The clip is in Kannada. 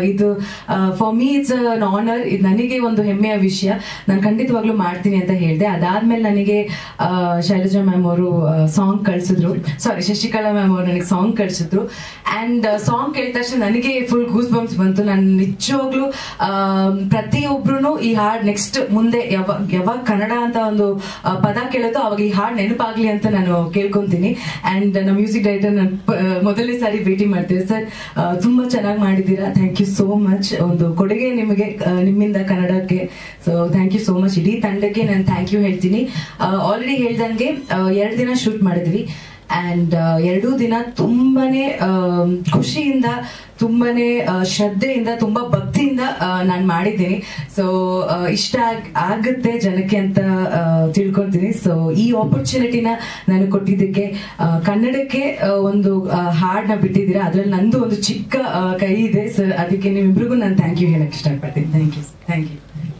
ಇದು for me it's an honour ಇದು ನನಗೆ ಒಂದು ಹೆಮ್ಮೆಯ ವಿಷಯ ನಾನು ಖಂಡಿತವಾಗ್ಲೂ ಮಾಡ್ತೀನಿ ಅಂತ ಹೇಳಿದೆ ಅದಾದ್ಮೇಲೆ ನನಗೆ ಆ, ಶೈಲಜಾ ಮ್ಯಾಮ್ ಅವರು ಸಾಂಗ್ ಕಳ್ಸಿದ್ರು ಸಾರಿ ಶಶಿಕಲಾ ಮ್ಯಾಮ್ ಅವರು ನನಗೆ ಸಾಂಗ್ ಕಳ್ಸಿದ್ರು ಅಂಡ್ ಸಾಂಗ್ ಕೇಳಿದ ತಕ್ಷಣ ನನಗೆ ಫುಲ್ ಗೂಸ್ ಬಂಪ್ಸ್ ಬಂತು ನಾನು ನಿಜವಾಗ್ಲೂ ಆ, ಪ್ರತಿಯೊಬ್ರು ಈ ಹಾಡ್ ನೆಕ್ಸ್ಟ್ ಮುಂದೆ ಯಾವಾಗ ಯಾವಾಗ ಕನ್ನಡ ಅಂತ ಒಂದು ಆ, ಪದ ಕೇಳೋದು ಅವಾಗ ಈ ಹಾಡ್ ನೆನಪಾಗ್ಲಿ ಅಂತ ನಾನು ಕೇಳ್ಕೊಂತೀನಿ ಅಂಡ್ ನಮ್ಮ ಮ್ಯೂಸಿಕ್ ಡೈರೆಕ್ಟರ್ ನಾನು ಮೊದಲನೇ ಸಾರಿ ಭೇಟಿ ಮಾಡ್ತೀವಿ ಸರ್ ತುಂಬಾ ಚೆನ್ನಾಗಿ ಮಾಡಿದ್ದೀರಾ ಥ್ಯಾಂಕ್ ಯು ಸೋ ಮಚ್ ಒಂದು ಕೊಡುಗೆ ನಿಮಗೆ ಆ, ನಿಮ್ಮಿಂದ ಕನ್ನಡಕ್ಕೆ so thank you so much ಇಡೀ ತಂಡಕ್ಕೆ ನಾನು ಥ್ಯಾಂಕ್ ಯು ಹೇಳ್ತೀನಿ ಆಲ್ರೆಡಿ ಹೇಳ್ದಂಗೆ ಎರಡು ದಿನ ಶೂಟ್ ಮಾಡಿದ್ವಿ ಅಂಡ್ ಎರಡೂ ದಿನ ತುಂಬಾನೇ ಆ, ಖುಷಿಯಿಂದ ತುಂಬಾನೇ ಆ, ಶ್ರದ್ಧೆಯಿಂದ ತುಂಬಾ ಭಕ್ತಿಯಿಂದ ನಾನು ಮಾಡಿದ್ದೀನಿ ಸೊ ಇಷ್ಟ ಆಗ್- ಆಗುತ್ತೆ ಜನಕ್ಕೆ ಅಂತ ಆ, ತಿಳ್ಕೊತೀನಿ ಸೊ ಈ ಆಪರ್ಚುನಿಟಿನ ನಾನು ಕೊಟ್ಟಿದ್ದಕ್ಕೆ ಆ, ಕನ್ನಡಕ್ಕೆ ಆ, ಒಂದು ಆ, ಹಾಡ್ನ ಬಿಟ್ಟಿದ್ದೀರಾ ಅದ್ರಲ್ಲಿ ನಂದು ಒಂದು ಚಿಕ್ಕ ಆ, ಕೈ ಇದೆ ಸರ್ ಅದಕ್ಕೆ ನಿಮ್ಮಿಬ್ರಿಗೂ ನಾನು ಥ್ಯಾಂಕ್ ಯು ಹೇಳಕ್ ಇಷ್ಟಪಡ್ತೀನಿ ಥ್ಯಾಂಕ್ ಯು ಥ್ಯಾಂಕ್ ಯು